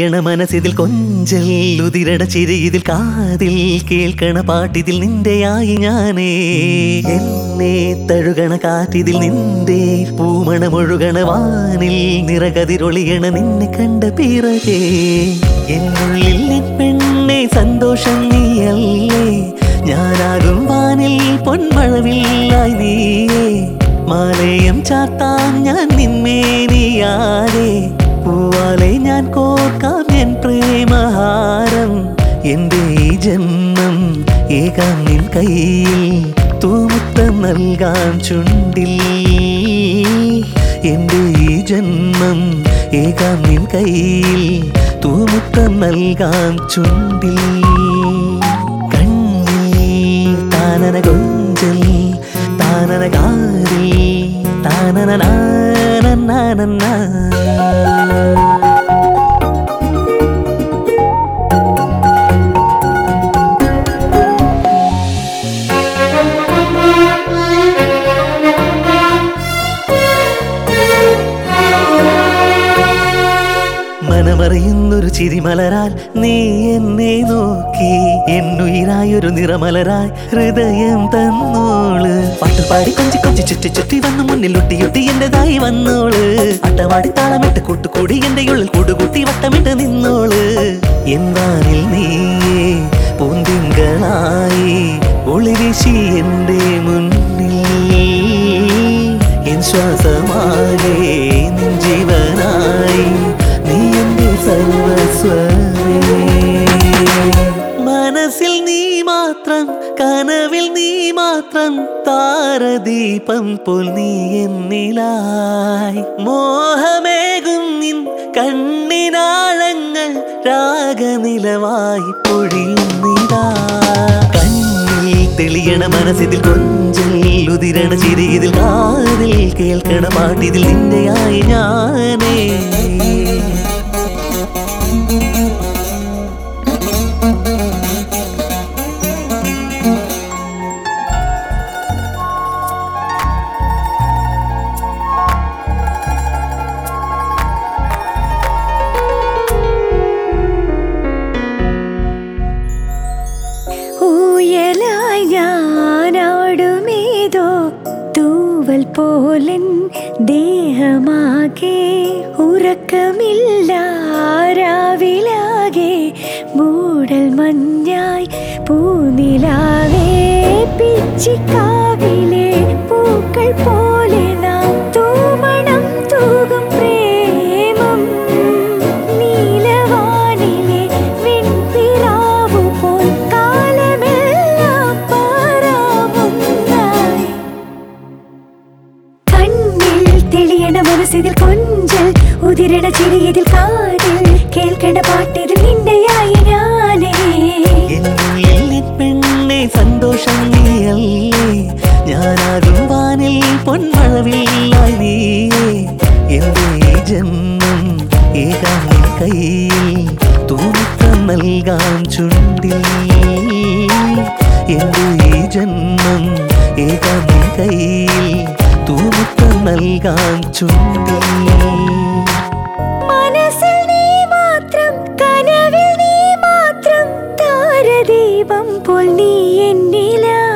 തെളിയണ മനസ്സിതിൽ കൊഞ്ചൽ ഉതിരണ ചിരി ഇതിൽ കാതിൽ കേൾക്കണ പാട്ടിതിൽ നിന്റെയായി ഞാനേ എന്നെ തഴുകണ കാറ്റിതിൽ നിന്റെ പൂമണമൊഴുകണ വാനിൽ നിറകതിരൊളിയണ നിന്നെ കണ്ട പിറകേ എന്നുള്ളിൽ നിൻ പെണ്ണെ സന്തോഷം നീയല്ലേ ഞാനാകും വാനിൽ പൊന്മഴവില്ലായി നീയേ മാലയം ചാത്താൻ ഞാൻ നിന്മേനിയാരെ പൂവാലെ ഞാൻ കോർക്കാം എൻ പ്രേമഹാരം എന്റെ ഈ ജന്മം ഏകാം നിൻ കയ്യിൽ തൂമുത്തം നൽകാം ചുണ്ടിൽ എന്റെ ഈ ജന്മം ഏകാം നിൻ കയ്യിൽ തൂമുത്തം നൽകാം ചുണ്ടിൽ കണ്ണിൽ താനന കൊഞ്ചൽ താനന കാതിൽ താനന നാനനാനന മനമറിയുന്നൊരു ചിരിമലരാൽ നീ എന്നെ നോക്കി എന്നുയിരായൊരു നിറമലരായി ഹൃദയം തന്നോള് പാട്ടുപാടി കൊഞ്ചി കൊഞ്ചി ചുറ്റി ചുറ്റി വന്നു മുന്നിൽ ഒട്ടിയൊട്ടി എന്റേതായി വന്നോള് അട്ടവാടി താളമിട്ട് കൂട്ടുകൂടി എന്റെ ഉള്ളിൽ കൂടുകൂട്ടി വട്ടമിട്ട് നിന്നോള് എന്താനിൽ നീയേ പൂന്തിങ്കളായി ഒളിവീശി എന്റെ മുന്നിൽ എൻ ശ്വാസമാകെ നിൻ ജീവനായി നീ എന്റെ സർവസ്വമേ മനസ്സിൽ നീ മാത്രം കനവിൽ നീ മാത്രം താരദീപം പോൽ നീ എന്നിലായി മോഹമേകും നിൻ കണ്ണിനാഴങ്ങൾ രാഗനിലവായി പൊഴിയുന്നിതാ കണ്ണിൽ തെളിയണ മനസ്സിതിൽ കൊഞ്ചൽ ഉതിരണ ചിരി ഇതിൽ കാതിൽ കേൾക്കണ പാട്ടിതിൽ നിന്റെയായി ഞാനേ ഊയലായി ഞാനാടുമേതോ തൂവൽ പോലൻ ദേഹമാകെ ഉറക്കമില്ല രാവിലാകെ മൂടൽ മഞ്ഞായി പൂനിലാവേ പിച്ചിക്കാവിലെ പൂക്കൾ പോലെ നാം തൂമണം തൂകും പ്രേമം നീലവാനിലെ വെൺപിറാവു പോൽ കാലമെല്ലാം പാറാവുന്നായി കണ്ണിൽ തെളിയണ മനസ്സിതിൽ കൊഞ്ചൽ ഉതിരണ ചിരിയതിൽ കാതിൽ കേൾക്കണ പാട്ടിതിൽ നിന്റെയായി ഞാനേ എന്നുള്ളിൽ നിൻ പെണ്ണെ സന്തോഷം നീയല്ലേ ഞാനാകും വാനിൽ പൊന്മഴവില്ലായി നീയേ എന്റെ ഈ ജന്മം ഏകാം നിൻ കയ്യിൽ തൂക്കം നൽകാം ചുണ്ടിൽ എന്റെ ഈ ജന്മം ഏകാം നിൻ കയ്യിൽ തൂക്കം നൽകാം ചുണ്ടിൽ മനസ്സിൽ നീ മാത്രം കനവിൽ നീ മാത്രം താരദീപം പോൽ നീ എന്നിലാ